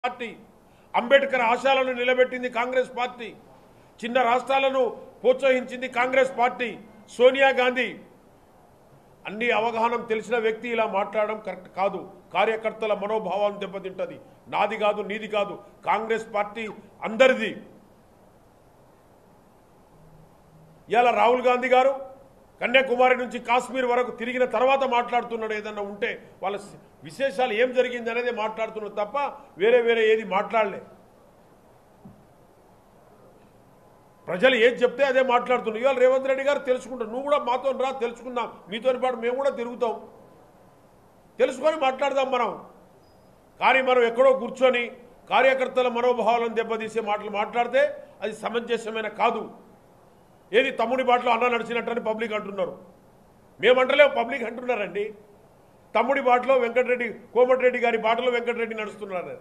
party Ambedkar ఆశయాలను నిలబెట్టింది Congress party చిన్న రాష్ట్రాలను ప్రోత్సహించింది కాంగ్రెస్ పార్టీ సోనియా గాంధీ అన్ని అవగాహన తెలిసిన వ్యక్తి ఇలా మాట్లాడడం కరెక్ట్ కాదు కార్యకర్తల మనోభావాలను దెబ్బతింటది నాది కాదు నీది కాదు కాంగ్రెస్ పార్టీ అందరిది ఇవాళ రాహుల్ గాంధీ గారు కన్యాకుమారి నుంచి కాశ్మీర్ వరకు తిరిగిన తర్వాత మాట్లాడుతున్నాడు ఏదన్నా ఉంటే వాళ్ళ విశేషాలు ఏం జరిగింది అనేది మాట్లాడుతున్నాడు తప్ప వేరే వేరే ఏది మాట్లాడలే ప్రజలు ఏది చెప్తే అదే మాట్లాడుతున్నారు ఇవాళ రేవంత్ రెడ్డి గారు తెలుసుకుంటారు నువ్వు కూడా మాతో రా తెలుసుకుందాం మీతో పాటు మేము కూడా తిరుగుతాం తెలుసుకొని మాట్లాడదాం మనం కానీ మనం ఎక్కడో కూర్చొని కార్యకర్తల మనోభావాలను దెబ్బతీసే మాటలు మాట్లాడితే అది సమంజసమైన కాదు ఏది తమ్ముడి బాటలో అన్న నడిచినట్టని పబ్లిక్ అంటున్నారు మేమంటలేము పబ్లిక్ అంటున్నారండి తమ్ముడి బాటలో వెంకటరెడ్డి కోమటిరెడ్డి గారి బాటలో వెంకటరెడ్డి నడుస్తున్నారు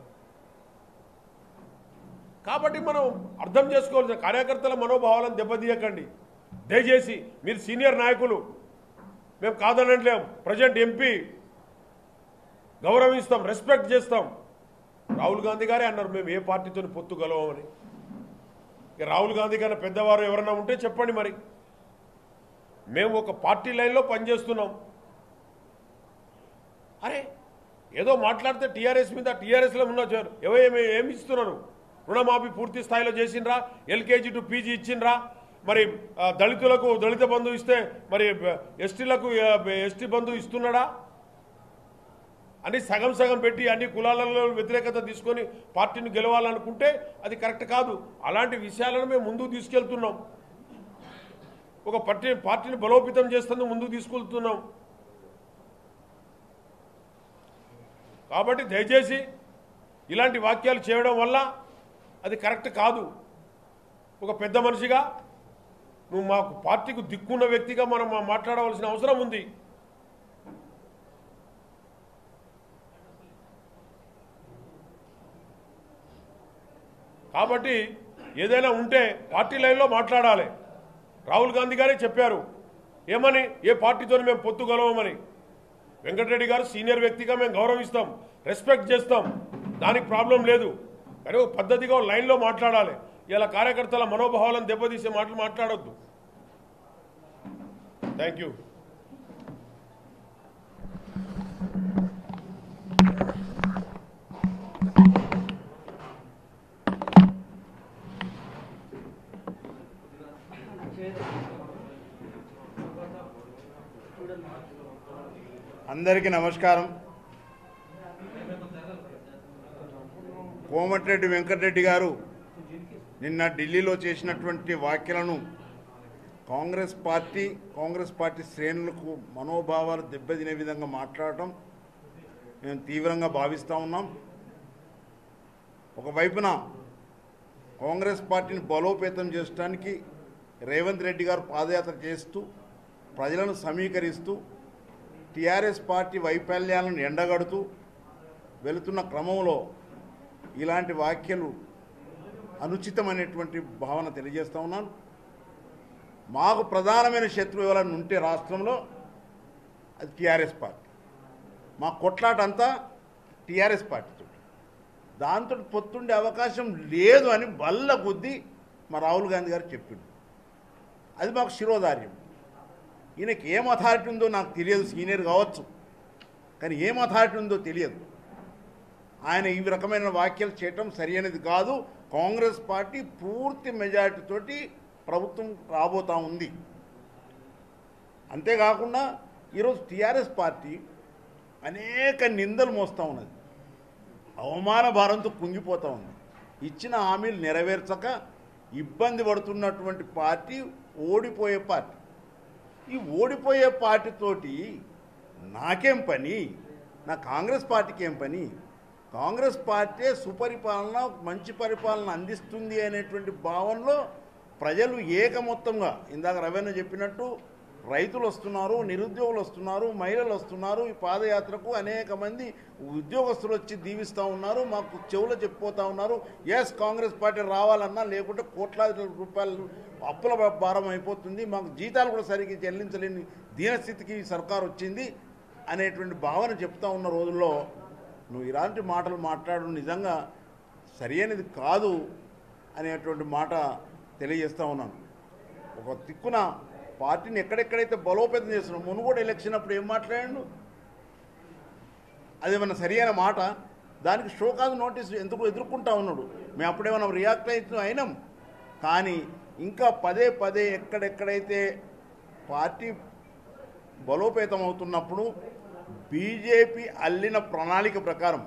కాబట్టి మనం అర్థం చేసుకోవాల్సిన కార్యకర్తల మనోభావాలను దెబ్బతీయకండి దయచేసి మీరు సీనియర్ నాయకులు మేము కాదనట్లేం ప్రజెంట్ ఎంపీ గౌరవిస్తాం రెస్పెక్ట్ చేస్తాం రాహుల్ గాంధీ గారే అన్నారు మేము ఏ పార్టీతో పొత్తు గలవమని ఇక రాహుల్ గాంధీ కన్నా పెద్దవారు ఎవరైనా ఉంటే చెప్పండి మరి మేము ఒక పార్టీ లైన్లో పనిచేస్తున్నాం అరే ఏదో మాట్లాడితే టీఆర్ఎస్ మీద టీఆర్ఎస్లో ఉన్న జ- ఎవ ఏమి ఏమి ఇస్తున్నారు రుణమాఫీ పూర్తి స్థాయిలో చేసిండ్రా ఎల్కేజీ టు పీజీ ఇచ్చిండ్రా మరి ఆ, దళితులకు దళిత బంధు ఇస్తే మరి ఎస్టీలకు ఎస్టీ బంధు ఇస్తున్నాడా అని సగం సగం పెట్టి అన్ని కులాలలో వ్యతిరేకత తీసుకొని పార్టీని గెలవాలనుకుంటే అది కరెక్ట్ కాదు అలాంటి విషయాలను మేము ముందుకు తీసుకెళ్తున్నాం ఒక పార్టీ పార్టీని బలోపేతం చేస్తుంది ముందుకు తీసుకెళ్తున్నాం కాబట్టి దయచేసి ఇలాంటి వాక్యాలు చేయడం వల్ల అది కరెక్ట్ కాదు ఒక పెద్ద మనిషిగా నువ్వు మాకు పార్టీకి దిక్కున్న వ్యక్తిగా మనం మా- మాట్లాడవలసిన అవసరం ఉంది కాబట్టి ఏదైనా ఉంటే పార్టీ లైన్లో మాట్లాడాలి రాహుల్ గాంధీ గారే చెప్పారు ఏమని ఏ పార్టీతో మేము పొత్తు గలవమని వెంకటరెడ్డి గారు సీనియర్ వ్యక్తిగా మేము గౌరవిస్తాం రెస్పెక్ట్ చేస్తాం దానికి ప్రాబ్లం లేదు కానీ ఒక పద్ధతిగా ఒక లైన్లో మాట్లాడాలి ఇలా కార్యకర్తల మనోభావాలను దెబ్బతీసే మాటలు మాట్లాడొద్దు థ్యాంక్ యూ అందరికీ నమస్కారం కోమటిరెడ్డి వెంకటరెడ్డి గారు నిన్న ఢిల్లీలో చేసినటువంటి వ్యాఖ్యలను కాంగ్రెస్ పార్టీ కాంగ్రెస్ పార్టీ శ్రేణులకు మనోభావాలు దెబ్బతినే విధంగా మాట్లాడటం మేము తీవ్రంగా భావిస్తూ ఉన్నాం ఒకవైపున కాంగ్రెస్ పార్టీని బలోపేతం చేయడానికి రేవంత్ రెడ్డి గారు పాదయాత్ర చేస్తూ ప్రజలను సమీకరిస్తూ టీఆర్ఎస్ పార్టీ వైఫల్యాలను ఎండగడుతూ వెళుతున్న క్రమంలో ఇలాంటి వ్యాఖ్యలు అనుచితమైనటువంటి భావన తెలియజేస్తూ ఉన్నాను మాకు ప్రధానమైన శత్రువు ఎవరైనా ఉంటే రాష్ట్రంలో అది టీఆర్ఎస్ పార్టీ మా కొట్లాట అంతా టీఆర్ఎస్ పార్టీతో దాంతో పొత్తుండే అవకాశం లేదు అని బల్ల కొద్దీ మా రాహుల్ గాంధీ గారు చెప్పిండు అది మాకు శిరోధార్యం ఈయనకి ఏం అథారిటీ ఉందో నాకు తెలియదు సీనియర్ కావచ్చు కానీ ఏం అథారిటీ ఉందో తెలియదు ఆయన ఈ రకమైన వ్యాఖ్యలు చేయటం సరైనది కాదు కాంగ్రెస్ పార్టీ పూర్తి మెజారిటీతోటి ప్రభుత్వం రాబోతా ఉంది అంతేకాకుండా ఈరోజు టీఆర్ఎస్ పార్టీ అనేక నిందలు మోస్తూ ఉన్నది అవమాన భారంతో కుంగిపోతూ ఉంది ఇచ్చిన హామీలు నెరవేర్చక ఇబ్బంది పడుతున్నటువంటి పార్టీ ఓడిపోయే పార్టీ ఈ ఓడిపోయే పార్టీతోటి నాకేం పని నా కాంగ్రెస్ పార్టీకి ఏం పని కాంగ్రెస్ పార్టీ సుపరిపాలన మంచి పరిపాలన అందిస్తుంది అనేటువంటి భావనలో ప్రజలు ఏకమొత్తంగా ఇందాక రవీణ చెప్పినట్టు రైతులు వస్తున్నారు నిరుద్యోగులు వస్తున్నారు మహిళలు వస్తున్నారు ఈ పాదయాత్రకు అనేక మంది ఉద్యోగస్తులు వచ్చి దీవిస్తూ ఉన్నారు మాకు చెవులు చెప్పిపోతూ ఉన్నారు ఎస్ కాంగ్రెస్ పార్టీ రావాలన్నా లేకుంటే కోట్లాది రూపాయలు అప్పుల భారం అయిపోతుంది మాకు జీతాలు కూడా సరిగ్గా చెల్లించలేని దీనస్థితికి ఈ సర్కార్ వచ్చింది అనేటువంటి భావన చెప్తా ఉన్న రోజుల్లో నువ్వు ఇలాంటి మాటలు మాట్లాడు నిజంగా సరైనది కాదు అనేటువంటి మాట తెలియజేస్తూ ఉన్నాను ఒక తిక్కున పార్టీని ఎక్కడెక్కడైతే బలోపేతం చేస్తున్నాం మునుగోడు ఎలక్షన్ అప్పుడు ఏం మాట్లాడాడు అదేమన్నా సరియైన మాట దానికి షోకాజ్ నోటీస్ ఎందుకు ఎదుర్కొంటా ఉన్నాడు మేము అప్పుడేమన్నా రియాక్ట్ అవుతున్నాం అయినాం కానీ ఇంకా పదే పదే ఎక్కడెక్కడైతే పార్టీ బలోపేతం అవుతున్నప్పుడు బీజేపీ అల్లిన ప్రణాళిక ప్రకారం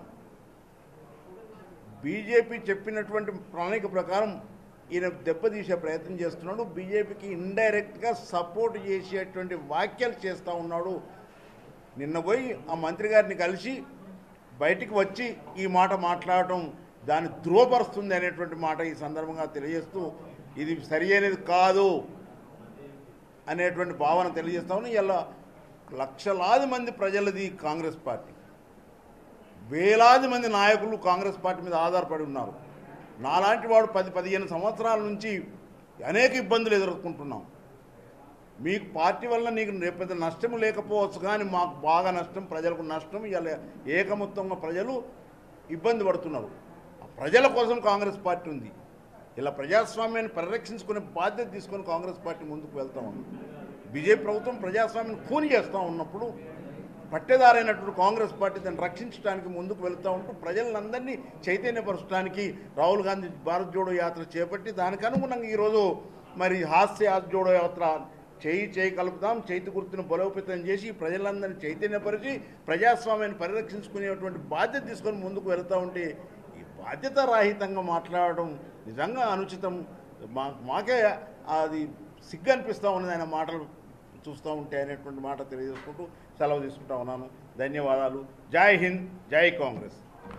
బీజేపీ చెప్పినటువంటి ప్రణాళిక ప్రకారం ఈయన దెబ్బతీసే ప్రయత్నం చేస్తున్నాడు బీజేపీకి ఇండైరెక్ట్గా సపోర్ట్ చేసేటువంటి వ్యాఖ్యలు చేస్తూ ఉన్నాడు నిన్న పోయి ఆ మంత్రి గారిని కలిసి బయటికి వచ్చి ఈ మాట మాట్లాడటం దాన్ని ధృవపరుస్తుంది అనేటువంటి మాట ఈ సందర్భంగా తెలియజేస్తూ ఇది సరి అయినది కాదు అనేటువంటి భావన తెలియజేస్తా ఉన్నాం ఇలా లక్షలాది మంది ప్రజలది కాంగ్రెస్ పార్టీ వేలాది మంది నాయకులు కాంగ్రెస్ పార్టీ మీద ఆధారపడి ఉన్నారు నాలాంటి వాడు పది పదిహేను సంవత్సరాల నుంచి అనేక ఇబ్బందులు ఎదుర్కొంటున్నాం మీకు పార్టీ వల్ల నీకు రేపు నష్టం లేకపోవచ్చు కానీ మాకు బాగా నష్టం ప్రజలకు నష్టం ఇలా ఏకమొత్తంగా ప్రజలు ఇబ్బంది పడుతున్నారు ఆ ప్రజల కోసం కాంగ్రెస్ పార్టీ ఉంది ఇలా ప్రజాస్వామ్యాన్ని పరిరక్షించుకునే బాధ్యత తీసుకొని కాంగ్రెస్ పార్టీ ముందుకు వెళ్తా ఉంది బీజేపీ ప్రభుత్వం ప్రజాస్వామ్యాన్ని కూని చేస్తూ ఉన్నప్పుడు పట్టేదారైనటువంటి కాంగ్రెస్ పార్టీ దాన్ని రక్షించడానికి ముందుకు వెళ్తూ ఉంటూ ప్రజలందరినీ చైతన్యపరచడానికి రాహుల్ గాంధీ భారత్ జోడో యాత్ర చేపట్టి దానికి అనుగుణంగా ఈరోజు మరి హాస్య జోడో యాత్ర చేయి చేయి కలుపుదాం చేతి గుర్తును బలోపేతం చేసి ప్రజలందరినీ చైతన్యపరిచి ప్రజాస్వామ్యాన్ని పరిరక్షించుకునేటువంటి బాధ్యత తీసుకొని ముందుకు వెళ్తూ ఉంటే ఈ బాధ్యత రాహితంగా మాట్లాడడం నిజంగా అనుచితం మా మాకే అది సిగ్గు అనిపిస్తూ ఉన్నది ఆయన మాటలు చూస్తూ ఉంటే అనేటువంటి మాట తెలియజేసుకుంటూ సెలవు తీసుకుంటా ఉన్నాను ధన్యవాదాలు జై హింద్ జై కాంగ్రెస్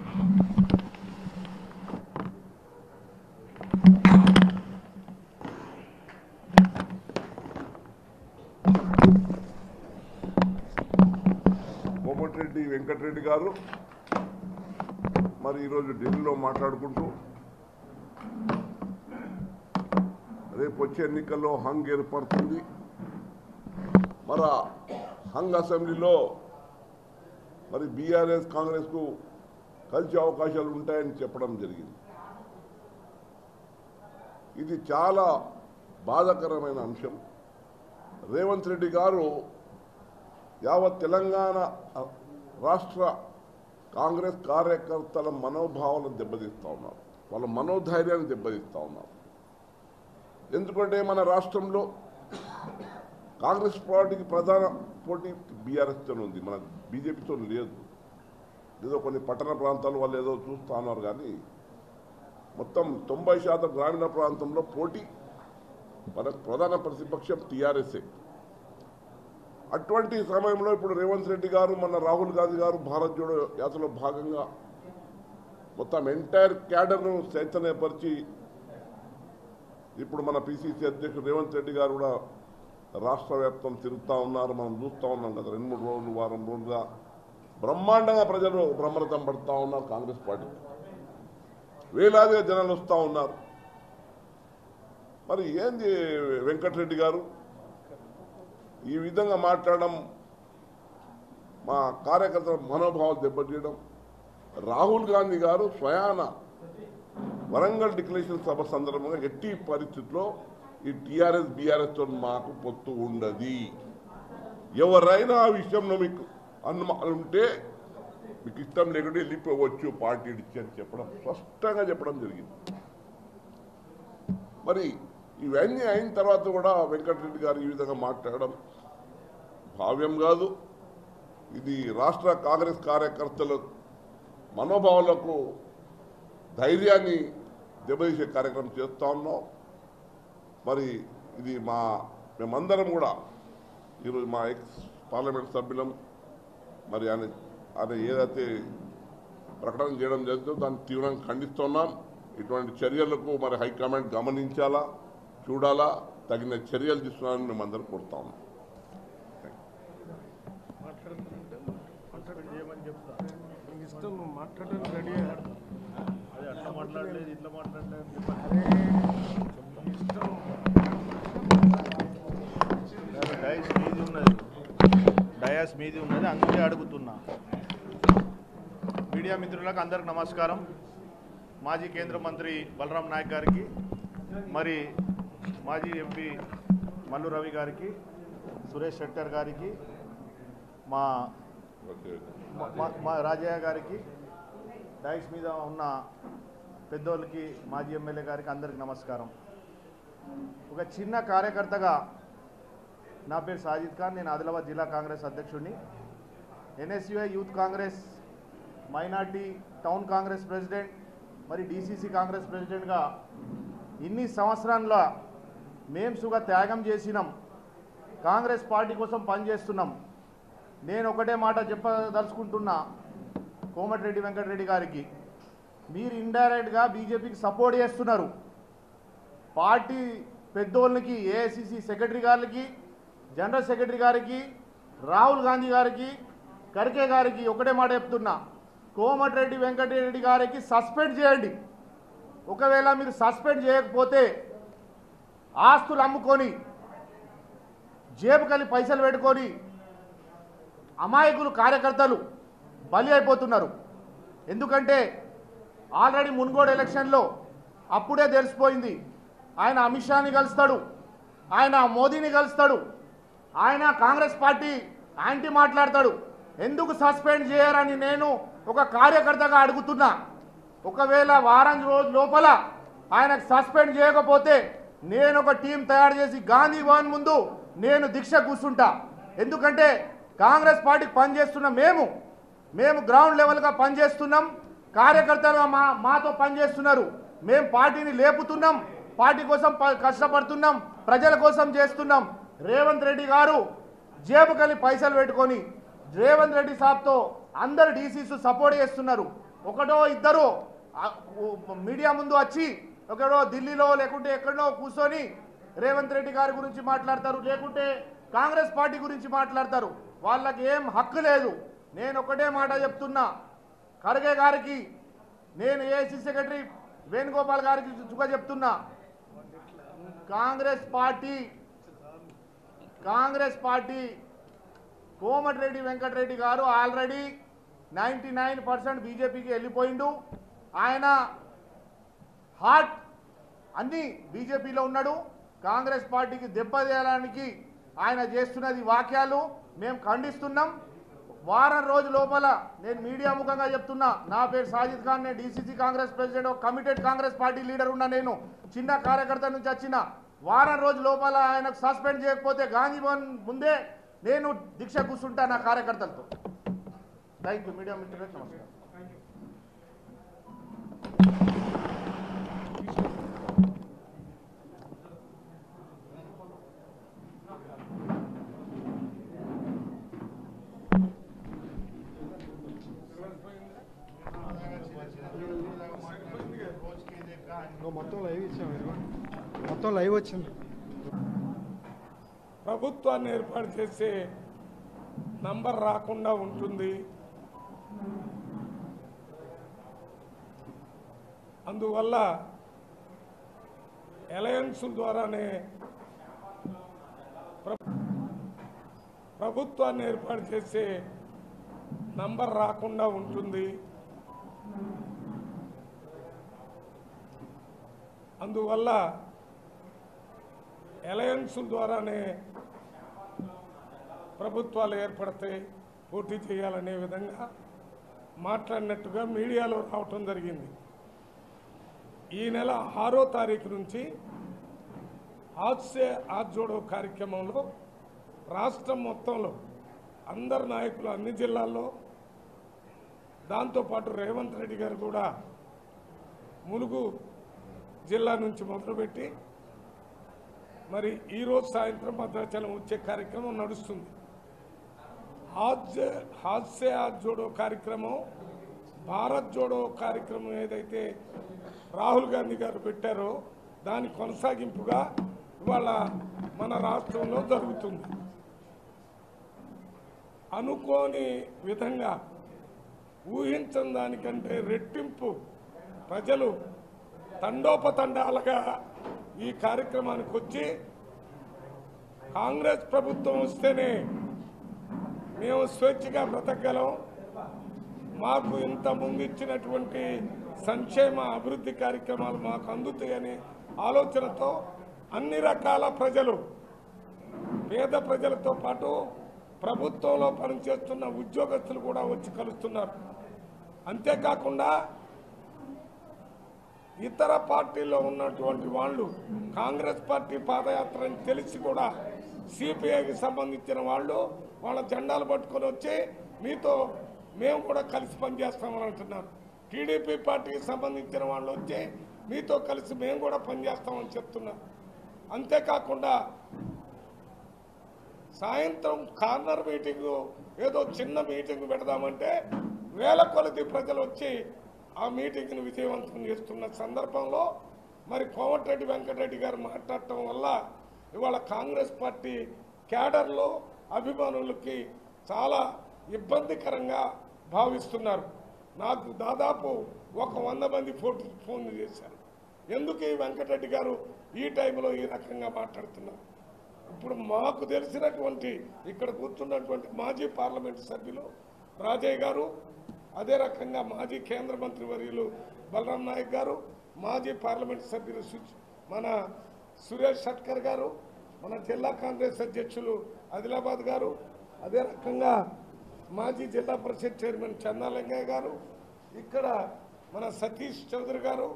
కోమటిరెడ్డి వెంకటరెడ్డి గారు మరి ఈరోజు ఢిల్లీలో మాట్లాడుకుంటూ రేపు వచ్చే ఎన్నికల్లో హంగ్ ఏర్పడుతుంది మరి ఆ హంగ్ అసెంబ్లీలో మరి బీఆర్ఎస్ కాంగ్రెస్కు కలిసే అవకాశాలు ఉంటాయని చెప్పడం జరిగింది ఇది చాలా బాధాకరమైన అంశం రేవంత్ రెడ్డి గారు యావత్ తెలంగాణ రాష్ట్ర కాంగ్రెస్ కార్యకర్తల మనోభావాలను దెబ్బతీస్తూ ఉన్నారు వాళ్ళ మనోధైర్యాన్ని దెబ్బతీస్తూ ఉన్నారు ఎందుకంటే మన రాష్ట్రంలో కాంగ్రెస్ పార్టీకి ప్రధాన పోటీ బీఆర్ఎస్తో ఉంది మన బీజేపీతో లేదు ఏదో కొన్ని పట్టణ ప్రాంతాల వాళ్ళు ఏదో చూస్తూ ఉన్నారు కానీ మొత్తం తొంభై శాతం గ్రామీణ ప్రాంతంలో పోటీ మన ప్రధాన ప్రతిపక్షం టీఆర్ఎస్ఏ అటువంటి సమయంలో ఇప్పుడు రేవంత్ రెడ్డి గారు మన రాహుల్ గాంధీ గారు భారత్ జోడో యాత్రలో భాగంగా మొత్తం ఎంటైర్ క్యాడర్ను చైతన్యపరిచి ఇప్పుడు మన పిసిసి అధ్యక్షుడు రేవంత్ రెడ్డి గారు కూడా రాష్ట్ర వ్యాప్తం తిరుగుతూ ఉన్నారు మనం చూస్తూ ఉన్నాం కదా రెండు మూడు రోజులు వారం రోజులుగా బ్రహ్మాండంగా ప్రజలు బ్రహ్మరథం పడుతూ ఉన్నారు కాంగ్రెస్ పార్టీ వేలాదిగా జనాలు వస్తూ ఉన్నారు మరి ఏంది వెంకటరెడ్డి గారు ఈ విధంగా మాట్లాడడం మా కార్యకర్తల మనోభావాలు దెబ్బతీయడం రాహుల్ గాంధీ గారు స్వయాన వరంగల్ డిక్లరేషన్ సభ సందర్భంగా ఎట్టి పరిస్థితుల్లో ఈ టీఆర్ఎస్ బీఆర్ఎస్తో మాకు పొత్తు ఉండదు ఎవరైనా ఆ విషయంలో మీకు అనుమానం ఉంటే మీకు ఇష్టం లేకుంటే వెళ్ళిపోవచ్చు పార్టీ ఇచ్చి అని చెప్పడం స్పష్టంగా చెప్పడం జరిగింది మరి ఇవన్నీ అయిన తర్వాత కూడా వెంకటరెడ్డి గారు ఈ విధంగా మాట్లాడడం భావ్యం కాదు ఇది రాష్ట్ర కాంగ్రెస్ కార్యకర్తల మనోభావాలకు ధైర్యాన్ని దెబ్బతీసే కార్యక్రమం చేస్తూ ఉన్నాం మరి ఇది మా మేమందరం కూడా ఈరోజు మా ఎక్స్ పార్లమెంట్ సభ్యులం మరి ఆయన ఆయన ఏదైతే ప్రకటన చేయడం జరిగిందో దాన్ని తీవ్రంగా ఖండిస్తున్నాం ఇటువంటి చర్యలకు మరి హైకమాండ్ గమనించాలా చూడాలా తగిన చర్యలు తీసుకున్నారని మేమందరం కోరుతా ఉన్నాం మాట్లాడుతుంటే మాట్లాడి చేయమని చెప్తా నీకు ఇష్టం నువ్వు మాట్లాడడానికి రెడీ అదే అట్లా మాట్లాడలేదు ఇట్లా మాట్లాడలేదు అరే నీ ఇష్టం డయాస్ మీది ఉన్నది డయాస్ మీది ఉన్నది అందుకే అడుగుతున్నా మీడియా మిత్రులకు అందరికి నమస్కారం మాజీ కేంద్ర మంత్రి బలరాం నాయక్ గారికి మరి మాజీ ఎంపీ మల్లు రవి గారికి సురేష్ శెట్టర్ గారికి మా మా- మా- మా రాజయ్య గారికి డైస్ మీద ఉన్న పెద్దోళ్ళకి మాజీ ఎమ్మెల్యే గారికి అందరికి నమస్కారం ఒక చిన్న కార్యకర్తగా నా పేరు సాజిద్ ఖాన్ నేను ఆదిలాబాద్ జిల్లా కాంగ్రెస్ అధ్యక్షుడిని NSUI youth Congress minority town Congress president మరి డీసీసీ కాంగ్రెస్ ప్రెసిడెంట్గా ఇన్ని సంవత్సరాల మేము సుగా త్యాగం చేసినాం కాంగ్రెస్ పార్టీ కోసం పనిచేస్తున్నాం నేను ఒకటే మాట చెప్పదలుచుకుంటున్నా కోమటిరెడ్డి వెంకటరెడ్డి గారికి మీరు ఇండైరెక్ట్గా బీజేపీకి సపోర్ట్ చేస్తున్నారు పార్టీ పెద్దోళ్ళకి ఏఐసిసి సెక్రటరీ గారికి జనరల్ సెక్రటరీ గారికి రాహుల్ గాంధీ గారికి ఖర్గే గారికి ఒకటే మాట చెప్తున్నా కోమటిరెడ్డి వెంకటరెడ్డి గారికి సస్పెండ్ చేయండి ఒకవేళ మీరు సస్పెండ్ చేయకపోతే ఆస్తులు అమ్ముకొని జేబుకలి పైసలు పెట్టుకొని అమాయకులు కార్యకర్తలు బలి అయిపోతున్నారు ఎందుకంటే ఆల్రెడీ మున్గోడు ఎలక్షన్లో అప్పుడే తెలిసిపోయింది ఆయన అమిత్ షాని కలుస్తాడు ఆయన మోదీని కలుస్తాడు ఆయన కాంగ్రెస్ పార్టీ యాంటీ మాట్లాడతాడు ఎందుకు సస్పెండ్ చేయరని నేను ఒక కార్యకర్తగా అడుగుతున్నా ఒకవేళ వారం రోజు లోపల ఆయనకు సస్పెండ్ చేయకపోతే నేను ఒక టీం తయారు చేసి గాంధీ భవన్ ముందు నేను దీక్ష కూర్చుంటా ఎందుకంటే కాంగ్రెస్ పార్టీకి పనిచేస్తున్న మేము మేము గ్రౌండ్ లెవెల్గా పనిచేస్తున్నాం కార్యకర్తలుగా మా మాతో పనిచేస్తున్నారు మేము పార్టీని లేపుతున్నాం పార్టీ కోసం ప- కష్టపడుతున్నాం ప్రజల కోసం చేస్తున్నాం రేవంత్ రెడ్డి గారు జేబుకలి పైసలు పెట్టుకొని రేవంత్ రెడ్డి సాబ్తో అందరు డీసీస్ సపోర్ట్ చేస్తున్నారు ఒకటో ఇద్దరు ఆ, ఓ- మీడియా ముందు వచ్చి ఒకడో ఢిల్లీలో లేకుంటే ఎక్కడో కూర్చొని రేవంత్ రెడ్డి గారి గురించి మాట్లాడతారు లేకుంటే కాంగ్రెస్ పార్టీ గురించి మాట్లాడతారు వాళ్ళకి ఏం హక్కు లేదు నేను ఒకటే మాట చెప్తున్నా ఖర్గే గారికి నేను ఏఐసి సెక్రటరీ వేణుగోపాల్ గారికి చుక్క చెప్తున్నా కాంగ్రెస్ పార్టీ కాంగ్రెస్ పార్టీ కోమటిరెడ్డి వెంకటరెడ్డి గారు ఆల్రెడీ నైంటీ నైన్ పర్సెంట్ బీజేపీకి వెళ్ళిపోయిండు ఆయన హార్ట్ అన్ని బీజేపీలో ఉన్నాడు కాంగ్రెస్ పార్టీకి దెబ్బతీయడానికి ఆయన చేస్తున్నది వాక్యాలు మేము ఖండిస్తున్నాం వారం రోజు లోపల నేను మీడియా ముఖంగా చెప్తున్నా నా పేరు సాజిద్ ఖాన్ నేను డీసీసీ కాంగ్రెస్ ప్రెసిడెంట్ ఒక కమిటెడ్ కాంగ్రెస్ పార్టీ లీడర్ ఉన్నా నేను చిన్న కార్యకర్త నుంచి వచ్చిన వారం రోజు లోపల ఆయనకు సస్పెండ్ చేయకపోతే గాంధీ భవన్ ముందే నేను దీక్ష కూర్చుంటా నా కార్యకర్తలతో థ్యాంక్ యూ మీడియా మిత్రులకు నమస్కారం ఇదిగో మొత్తం లైవ్ ఇచ్చాము ఇదిగో మొత్తం లైవ్ వచ్చింది ప్రభుత్వాన్ని ఏర్పాటు చేసే నంబర్ రాకుండా ఉంటుంది అందువల్ల అలయన్స్ ద్వారానే ప్ర- ప్రభుత్వాన్ని ఏర్పాటు చేసే నంబర్ రాకుండా ఉంటుంది అందువల్ల అలయన్స్ ద్వారానే ప్రభుత్వాలు ఏర్పడితే పోటీ చేయాలనే విధంగా మాట్లాడినట్టుగా మీడియాలో రావటం జరిగింది ఈ నెల ఆరో తారీఖు నుంచి హాస్య ఆజోడో కార్యక్రమంలో రాష్ట్రం మొత్తంలో అందరు నాయకులు అన్ని జిల్లాల్లో దాంతోపాటు రేవంత్ రెడ్డి గారు కూడా ములుగు జిల్లా నుంచి మొదలుపెట్టి మరి ఈరోజు సాయంత్రం భద్రాచలం వచ్చే కార్యక్రమం నడుస్తుంది హాస్య హాస్య జోడో కార్యక్రమం భారత్ జోడో కార్యక్రమం ఏదైతే రాహుల్ గాంధీ గారు పెట్టారో దాని కొనసాగింపుగా ఇవాళ మన రాష్ట్రంలో జరుగుతుంది అనుకోని విధంగా ఊహించని దానికంటే రెట్టింపు ప్రజలు తండోపతండాలుగా ఈ కార్యక్రమానికి వచ్చి కాంగ్రెస్ ప్రభుత్వం వస్తేనే మేము స్వేచ్ఛగా బ్రతకగలం మాకు ఇంత ముందు ఇచ్చినటువంటి సంక్షేమ అభివృద్ధి కార్యక్రమాలు మాకు అందుతాయనే ఆలోచనతో అన్ని రకాల ప్రజలు పేద ప్రజలతో పాటు ప్రభుత్వంలో పనిచేస్తున్న ఉద్యోగస్తులు కూడా వచ్చి కలుస్తున్నారు అంతేకాకుండా ఇతర పార్టీల్లో ఉన్నటువంటి వాళ్ళు కాంగ్రెస్ పార్టీ పాదయాత్ర అని తెలిసి కూడా సిపిఐకి సంబంధించిన వాళ్ళు వాళ్ళ జెండాలు పట్టుకొని వచ్చి మీతో మేము కూడా కలిసి పనిచేస్తామని అంటున్నారు టీడీపీ పార్టీకి సంబంధించిన వాళ్ళు వచ్చి మీతో కలిసి మేము కూడా పనిచేస్తామని చెప్తున్నారు అంతేకాకుండా సాయంత్రం కార్నర్ మీటింగ్ ఏదో చిన్న మీటింగ్ పెడదామంటే వేల కొలది ప్రజలు వచ్చి ఆ మీటింగ్ను విజయవంతం చేస్తున్న సందర్భంలో మరి కోమటిరెడ్డి వెంకటరెడ్డి గారు మాట్లాడటం వల్ల ఇవాళ కాంగ్రెస్ పార్టీ క్యాడర్లో అభిమానులకి చాలా ఇబ్బందికరంగా భావిస్తున్నారు నాకు దాదాపు ఒక వంద మంది ఫోటో ఫోన్ చేశారు ఎందుకు ఈ వెంకటరెడ్డి గారు ఈ టైంలో ఈ రకంగా మాట్లాడుతున్నారు ఇప్పుడు మాకు తెలిసినటువంటి ఇక్కడ కూర్చున్నటువంటి మాజీ పార్లమెంట్ సభ్యులు రాజయ్య గారు అదే రకంగా మాజీ కేంద్ర మంత్రి వర్యులు బలరాం నాయక్ గారు మాజీ పార్లమెంట్ సభ్యులు సు- మన సురేష్ షట్కర్ గారు మన జిల్లా కాంగ్రెస్ అధ్యక్షులు ఆదిలాబాద్ గారు అదే రకంగా మాజీ జిల్లా పరిషత్ చైర్మన్ చందాలింగయ్య గారు ఇక్కడ మన సతీష్ చౌదరి గారు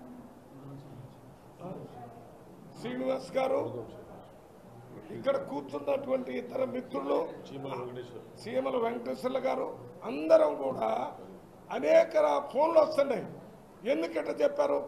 శ్రీనివాస్ గారు ఇక్కడ కూర్చున్నటువంటి ఇతర మిత్రులు సీఎంల వెంకటేశ్వర్ల గారు అందరం కూడా అనేక ఫోన్లు వస్తున్నాయి ఎందుకంటే చెప్పారు